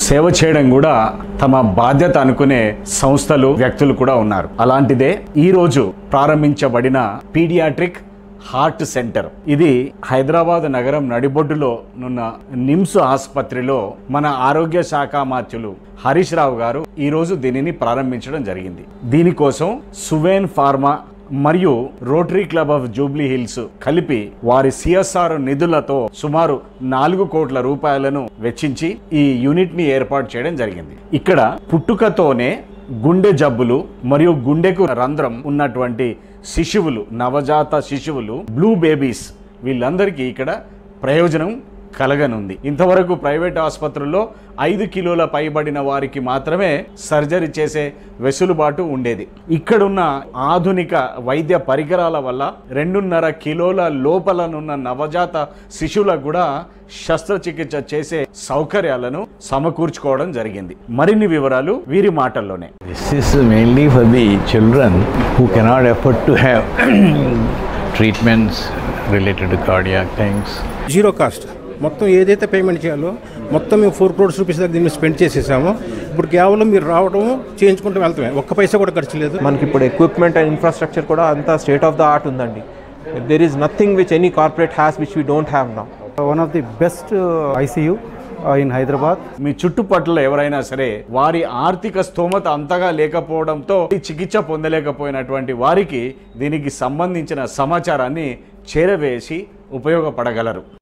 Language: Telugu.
సేవ చేయడం కూడా తమ బాధ్యత అనుకునే సంస్థలు వ్యక్తులు కూడా ఉన్నారు అలాంటిదే ఈ రోజు ప్రారంభించబడిన పీడియాట్రిక్ హార్ట్ సెంటర్ ఇది హైదరాబాద్ నగరం నడిబొడ్డులో నున్న నిమ్స్ ఆసుపత్రిలో మన ఆరోగ్య శాఖ మాత్యులు హరీష్ రావు గారు ఈ రోజు దీనిని ప్రారంభించడం జరిగింది దీనికోసం సువేన్ ఫార్మా మరియు rotary club of Jubilee Hills కలిపి వారి సిఎస్ఆర్ నిధులతో సుమారు నాలుగు కోట్ల రూపాయలను వెచ్చించి ఈ యూనిట్ ని ఏర్పాటు చేయడం జరిగింది ఇక్కడ పుట్టుకతోనే గుండె జబ్బులు మరియు గుండెకు రంధ్రం ఉన్నటువంటి శిశువులు నవజాత శిశువులు బ్లూ బేబీస్ వీళ్ళందరికీ ఇక్కడ ప్రయోజనం కలగనుంది ఇంతవరకు ప్రైవేట్ ఆసుపత్రుల్లో ఐదు కిలోల పైబడిన వారికి మాత్రమే సర్జరీ చేసే వెసులుబాటు ఉండేది ఇక్కడున్న ఆధునిక వైద్య పరికరాల వల్ల రెండున్నర కిలోల లోపలనున్న నవజాత శిశువులకు కూడా శస్త్రచికిత్స చేసే సౌకర్యాలను సమకూర్చుకోవడం జరిగింది మరిన్ని వివరాలు వీరి మాటల్లోనే This is mainly for the children who cannot afford to have treatments related to cardiac things. Zero cost మొత్తం ఏదైతే పేమెంట్ చేయాలో మొత్తం మేము ఫోర్ క్రోడ్స్ రూపీస్ దగ్గర దీన్ని స్పెండ్ చేసేసాము ఇప్పుడు కేవలం మీరు రావడం చేయించుకుంటూ వెళ్తామే ఒక్క పైసా కూడా ఖర్చు లేదు మనకి ఇప్పుడు ఎక్విప్మెంట్ అండ్ ఇన్ఫ్రాస్ట్రక్చర్ కూడా అంతా స్టేట్ ఆఫ్ ద ఆర్ట్ ఉందండి there is nothing which any corporate has which we don't have now one of the best uh, ICU uh, in Hyderabad. మీ చుట్టుపట్ల ఎవరైనా సరే వారి ఆర్థిక స్తోమత అంతగా లేకపోవడంతో ఈ చికిత్స పొందలేకపోయినటువంటి వారికి దీనికి సంబంధించిన సమాచారాన్ని చేరవేసి ఉపయోగపడగలరు